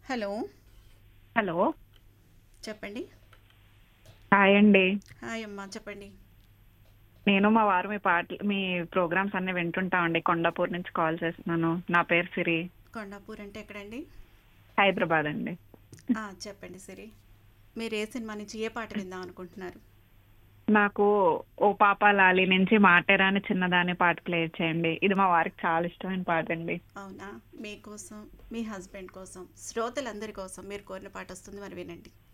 hello hello చెప్పండి hi అండి hi అమ్మా చెప్పండి నేను మా వారు మీ పాటలు మీ ప్రోగ్రామ్స్ అన్ని వింటుంటామండి కొండాపూర్ నుంచి కాల్ చేస్తున్నాను నా పేరు సిరి కొండాపూర్ అంటే ఎక్కడండి హైదరాబాద్ అండి ఆ, చెప్పండి సిరి మీరు ఏ సినిమా నుంచి ఏ పాట విందాం అనుకుంటున్నారు నాకు ఓ పాప లాలి నుంచి మాటేరాని చిన్నదాని పాట ప్లే చేయండి ఇది మా వారికి చాలా ఇష్టమైన పాట అండి అవునా మీకోసం మీ హస్బెండ్ కోసం శ్రోతలందరి కోసం మీరు కోరిన పాట వస్తుంది మరి వినండి